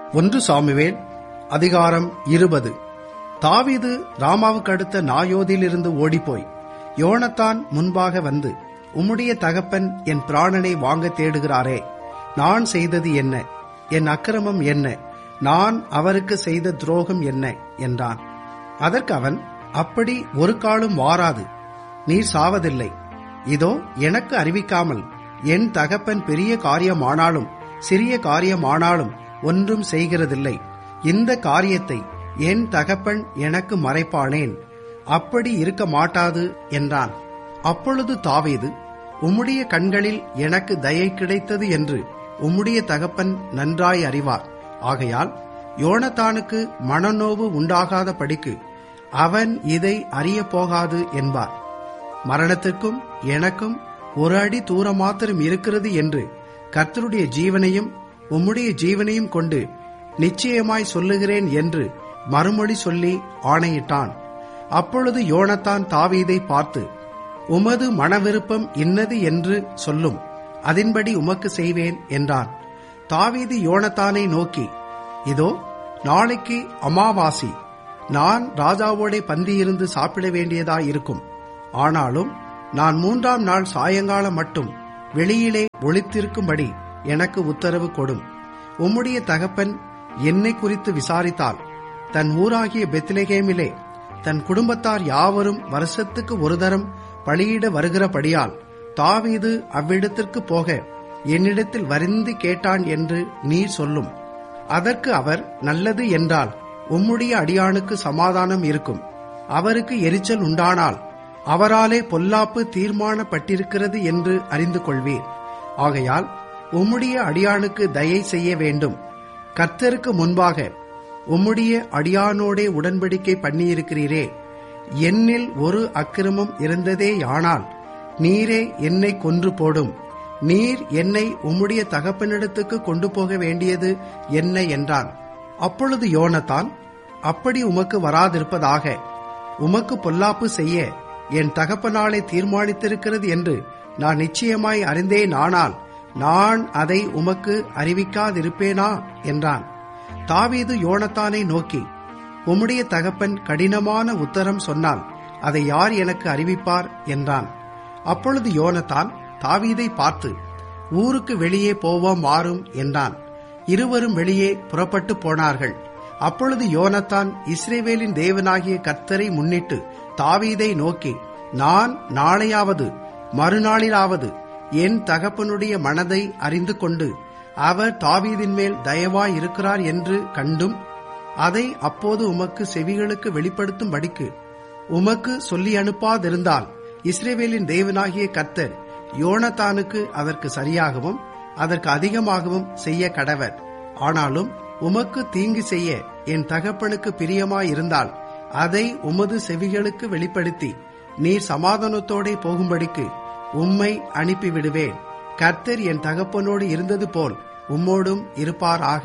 ஒன்று சாமுவேல் அதிகாரம் இருபது தாவீது ராமாவுக்கு அடுத்த நாயோதிலிருந்து ஓடிப்போய் யோனத்தான் முன்பாக வந்து உம்முடைய தகப்பன் என் பிராணனை வாங்க தேடுகிறாரே நான் செய்தது என்ன என் அக்கிரமம் என்ன நான் அவருக்கு செய்த துரோகம் என்ன என்றான் அதற்கு அவன் அப்படி ஒரு காலும் வாராது நீர் சாவதில்லை இதோ எனக்கு அறிவிக்காமல் என் தகப்பன் பெரிய காரியமானாலும் சிறிய காரியமானாலும் ஒன்றும் செய்கிறதில்லை இந்த காரியத்தை என் தகப்பன் எனக்கு மறைப்பானேன் அப்படி இருக்க மாட்டாது என்றான் அப்பொழுது தாவீது உம்முடைய கண்களில் எனக்கு தயை கிடைத்தது என்று உம்முடைய தகப்பன் நன்றாய் அறிவார் ஆகையால் யோனத்தானுக்கு மனநோவு உண்டாகாத படிக்கு அவன் இதை அறியப் போகாது என்பார் மரணத்திற்கும் எனக்கும் ஒரு அடி தூரம் மாத்திரம் இருக்கிறது என்று கர்த்தருடைய ஜீவனையும் உம்முடைய ஜீவனையும் கொண்டு நிச்சயமாய் சொல்லுகிறேன் என்று மறுமொழி சொல்லி ஆணையிட்டான் அப்பொழுது யோனத்தான் தாவீதை பார்த்து உமது மனவிருப்பம் இன்னது என்று சொல்லும் அதின்படி உமக்கு செய்வேன் என்றான் தாவீது யோனத்தானை நோக்கி இதோ நாளைக்கு அமாவாசி நான் ராஜாவோடே பந்தியிருந்து சாப்பிட வேண்டியதாயிருக்கும் ஆனாலும் நான் மூன்றாம் நாள் சாயங்காலம் மட்டும் வெளியிலே ஒளித்திருக்கும்படி எனக்கு உத்தரவு கொடும் உம்முடைய தகப்பன் என்னை குறித்து விசாரித்தால் தன் ஊராகிய பெத்லெகேமிலே தன் குடும்பத்தார் யாவரும் வருஷத்துக்கு ஒரு தரம் பலியிட வருகிறபடியால் தாவீது அவ்விடத்திற்கு போக என்னிடத்தில் வரிந்து கேட்டான் என்று நீ சொல்லும் அதற்கு அவர் நல்லது என்றால் உம்முடைய அடியானுக்கு சமாதானம் இருக்கும் அவருக்கு எரிச்சல் உண்டானால் அவராலே பொல்லாப்பு தீர்மானப்பட்டிருக்கிறது என்று அறிந்து கொள்வீர் ஆகையால் உம்முடைய அடியானுக்கு தயை செய்ய வேண்டும் கர்த்தருக்கு முன்பாக உம்முடைய அடியானோடே உடன்படிக்கை பண்ணியிருக்கிறீரே என்னில் ஒரு அக்கிரமம் இருந்ததேயானால் நீரே என்னை கொன்று போடும் நீர் என்னை உம்முடைய தகப்பனிடத்துக்கு கொண்டு போக வேண்டியது என்ன என்றான் அப்பொழுது யோனத்தான் அப்படி உமக்கு வராதிருப்பதாக உமக்கு பொல்லாப்பு செய்ய என் தகப்பனாலே தீர்மானித்திருக்கிறது என்று நான் நிச்சயமாய் அறிந்தேன் ஆனால் நான் அதை உமக்கு அறிவிக்காதிருப்பேனா என்றான் தாவீது யோனத்தானை நோக்கி உம்முடைய தகப்பன் கடினமான உத்தரம் சொன்னால் அதை யார் எனக்கு அறிவிப்பார் என்றான் அப்பொழுது யோனத்தான் தாவீதை பார்த்து ஊருக்கு வெளியே போவோம் மாறும் என்றான் இருவரும் வெளியே புறப்பட்டு போனார்கள் அப்பொழுது யோனத்தான் இஸ்ரேவேலின் தேவனாகிய கர்த்தரை முன்னிட்டு தாவீதை நோக்கி நான் நாளையாவது மறுநாளிலாவது என் தகப்பனுடைய மனதை அறிந்து கொண்டு அவர் தாவீதின் மேல் தயவாய் இருக்கிறார் என்று கண்டும் அதை அப்போது உமக்கு செவிகளுக்கு வெளிப்படுத்தும்படிக்கு உமக்கு சொல்லி அனுப்பாதிருந்தால் இஸ்ரேவேலின் தேவனாகிய கர்த்தர் யோனத்தானுக்கு அதற்கு சரியாகவும் அதற்கு அதிகமாகவும் செய்ய கடவர் ஆனாலும் உமக்கு தீங்கு செய்ய என் தகப்பனுக்கு பிரியமாயிருந்தால் அதை உமது செவிகளுக்கு வெளிப்படுத்தி நீர் சமாதானத்தோடே போகும்படிக்கு உம்மை அனுப்பிவிடுவேன் கர்த்தர் என் தகப்பனோடு இருந்தது போல் உம்மோடும் இருப்பாராக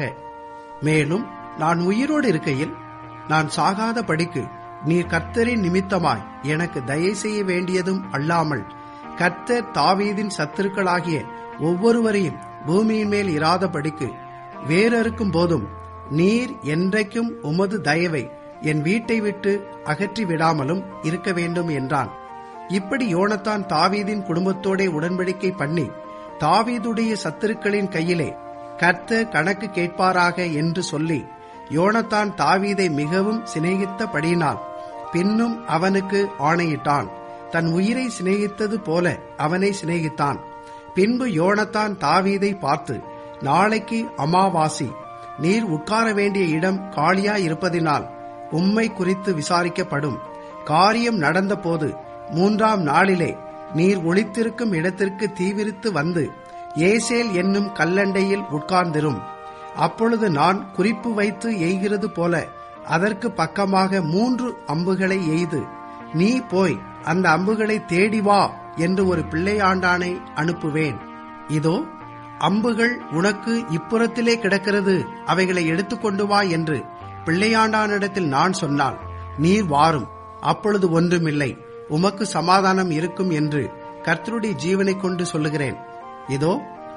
மேலும் நான் உயிரோடு இருக்கையில் நான் சாகாத படிக்கு நீர் கர்த்தரின் நிமித்தமாய் எனக்கு தயை செய்ய வேண்டியதும் அல்லாமல் கர்த்தர் தாவீதின் சத்துருக்களாகிய ஒவ்வொருவரையும் பூமியின் மேல் இராதபடிக்கு வேறறுக்கும் போதும் நீர் என்றைக்கும் உமது தயவை என் வீட்டை விட்டு அகற்றி விடாமலும் இருக்க வேண்டும் என்றான் இப்படி யோனத்தான் தாவீதின் குடும்பத்தோட உடன்படிக்கை பண்ணி தாவீதுடைய சத்துருக்களின் கையிலே கர்த்த கணக்கு கேட்பாராக என்று சொல்லி யோனத்தான் தாவீதை மிகவும் சிநேகித்தபடியினால் பின்னும் அவனுக்கு ஆணையிட்டான் தன் உயிரை சிநேகித்தது போல அவனை சிநேகித்தான் பின்பு யோனத்தான் தாவீதை பார்த்து நாளைக்கு அமாவாசி நீர் உட்கார வேண்டிய இடம் காலியா இருப்பதினால் உம்மை குறித்து விசாரிக்கப்படும் காரியம் நடந்தபோது மூன்றாம் நாளிலே நீர் ஒளித்திருக்கும் இடத்திற்கு தீவிரித்து வந்து ஏசேல் என்னும் கல்லண்டையில் உட்கார்ந்திரும் அப்பொழுது நான் குறிப்பு வைத்து எய்கிறது போல அதற்கு பக்கமாக மூன்று அம்புகளை எய்து நீ போய் அந்த அம்புகளை தேடி வா என்று ஒரு பிள்ளையாண்டானை அனுப்புவேன் இதோ அம்புகள் உனக்கு இப்புறத்திலே கிடக்கிறது அவைகளை எடுத்துக்கொண்டு வா என்று பிள்ளையாண்டானிடத்தில் நான் சொன்னால் நீர் வாரும் அப்பொழுது ஒன்றுமில்லை உமக்கு சமாதானம் இருக்கும் என்று கர்த்தருடைய ஜீவனை கொண்டு சொல்லுகிறேன் இதோ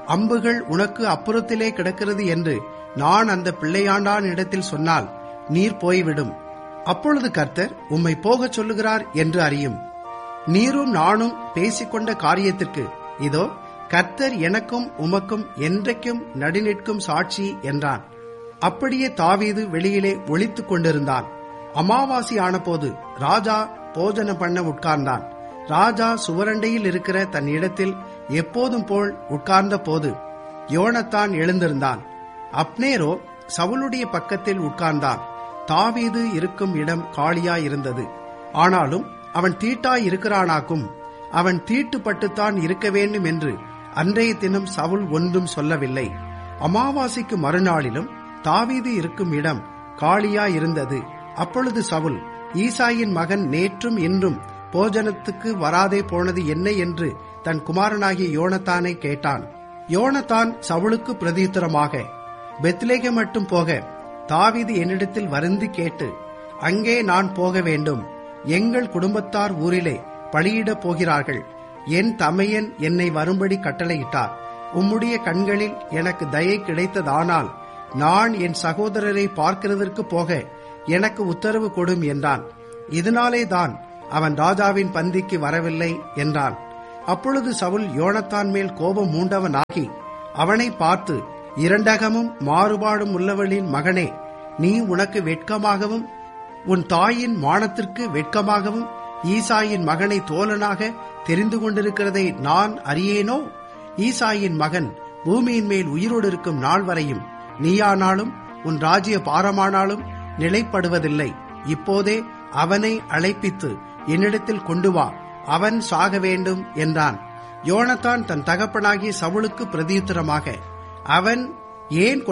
அம்புகள் உனக்கு அப்புறத்திலே கிடக்கிறது என்று நான் அந்த பிள்ளையாண்டான் இடத்தில் சொன்னால் நீர் போய்விடும் அப்பொழுது கர்த்தர் உம்மை போகச் சொல்லுகிறார் என்று அறியும் நீரும் நானும் பேசிக்கொண்ட காரியத்திற்கு இதோ கர்த்தர் எனக்கும் உமக்கும் என்றைக்கும் நடுநிற்கும் சாட்சி என்றான் அப்படியே தாவீது வெளியிலே ஒளித்துக் கொண்டிருந்தான் அமாவாசி ஆனபோது ராஜா போஜனம் பண்ண உட்கார்ந்தான் ராஜா சுவரண்டையில் இருக்கிற தன் இடத்தில் எப்போதும் போல் உட்கார்ந்த போது யோனத்தான் எழுந்திருந்தான் அப்னேரோ சவுலுடைய பக்கத்தில் உட்கார்ந்தான் தாவீது இருக்கும் இடம் காலியாயிருந்தது ஆனாலும் அவன் தீட்டாய் இருக்கிறானாக்கும் அவன் தீட்டுப்பட்டுத்தான் இருக்க வேண்டும் என்று அன்றைய தினம் சவுல் ஒன்றும் சொல்லவில்லை அமாவாசைக்கு மறுநாளிலும் தாவீது இருக்கும் இடம் காலியாயிருந்தது அப்பொழுது சவுல் ஈசாயின் மகன் நேற்றும் இன்றும் போஜனத்துக்கு வராதே போனது என்ன என்று தன் குமாரனாகிய யோனத்தானை கேட்டான் யோனத்தான் சவுலுக்கு பிரதியுத்தரமாக பெத்லேக மட்டும் போக தாவீது என்னிடத்தில் வருந்தி கேட்டு அங்கே நான் போக வேண்டும் எங்கள் குடும்பத்தார் ஊரிலே பலியிடப் போகிறார்கள் என் தமையன் என்னை வரும்படி கட்டளையிட்டார் உம்முடைய கண்களில் எனக்கு தயை கிடைத்ததானால் நான் என் சகோதரரை பார்க்கிறதற்கு போக எனக்கு உத்தரவு கொடும் என்றான் இதனாலே தான் அவன் ராஜாவின் பந்திக்கு வரவில்லை என்றான் அப்பொழுது சவுல் யோனத்தான் மேல் கோபம் மூண்டவனாகி அவனை பார்த்து இரண்டகமும் மாறுபாடும் உள்ளவளின் மகனே நீ உனக்கு வெட்கமாகவும் உன் தாயின் மானத்திற்கு வெட்கமாகவும் ஈசாயின் மகனை தோழனாக தெரிந்து கொண்டிருக்கிறதை நான் அறியேனோ ஈசாயின் மகன் பூமியின் மேல் உயிரோடு இருக்கும் நாள் வரையும் நீயானாலும் உன் ராஜ்ய பாரமானாலும் நிலைப்படுவதில்லை இப்போதே அவனை அழைப்பித்து என்னிடத்தில் கொண்டு வா அவன் சாக வேண்டும் என்றான் யோனத்தான் தன் தகப்பனாகிய சவுளுக்கு பிரதியுத்தரமாக அவன் ஏன்